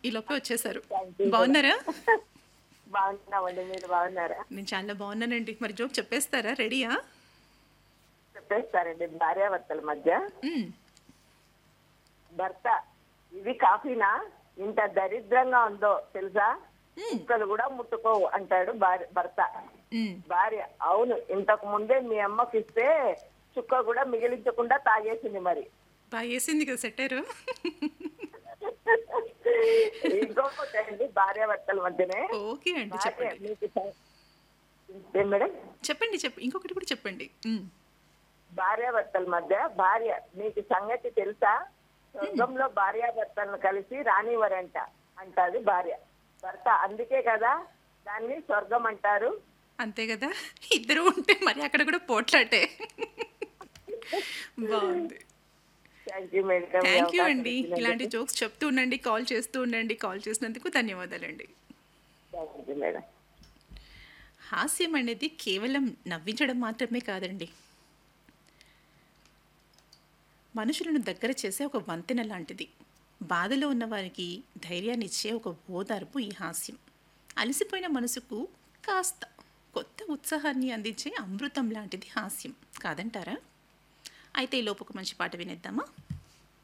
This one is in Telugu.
ఈ లోపే వచ్చేసారు Thank you. బాగున్నారా బాగున్నామండి మీరు బాగున్నారా నేను చాలా బాగున్నానండి మరి జోక్ చెప్పేస్తారా రెడీయా చెప్పేస్తారండి భార్యాభర్తల మధ్య మ్మ్. భర్త ఇది కాఫీనా ఇంత దరిద్రంగా ఉందో తెలుసా కుక్కలు కూడా ముట్టుకోవు అంటాడు భార్య భర్త మ్మ్. భార్య అవును ఇంతకు ముందే మీ అమ్మకి ఇస్తే చుక్క కూడా మిగిలించకుండా తాగేసింది మరి బాగా వేసింది కదా సెట్టారు ఇంకొకటి అండి భార్యాభర్తల మధ్యనే ఓకే అండి భార్య చెప్పండి మీకు సం- ఏం మేడం చెప్పండి చెప్ప ఇంకొకటి కూడా చెప్పండి మ్మ్. భార్యాభర్తల మధ్య భార్య మీకు సంగతి తెలుసా స్వర్గంలో భార్యాభర్తలను కలిసి రానివ్వరంట అంటాది భార్య భర్త అందుకే కదా దాన్ని స్వర్గం అంటారు అంతే కదా ఇద్దరు ఉంటే మరి అక్కడ కూడా పోట్లాటే బాగుంది thank you madam thank you అండి ఇలాంటి జోక్స్ చెప్తూ ఉండండి కాల్ చేస్తూ ఉండండి కాల్ చేసినందుకు ధన్యవాదాలండి థ్యాంక్ యూ మేడం హాస్యం అనేది కేవలం నవ్వించడం మాత్రమే కాదండి మనుషులను దగ్గర చేసే ఒక వంతెన లాంటిది బాధలో ఉన్న వారికి ధైర్యాన్ని ఇచ్చే ఒక ఓదార్పు ఈ హాస్యం అలసిపోయిన మనసుకు కాస్త కొత్త ఉత్సాహాన్ని అందించే అమృతం లాంటిది హాస్యం కాదంటారా అయితే ఈ లోపు ఒక మంచి పాట వినేద్దామా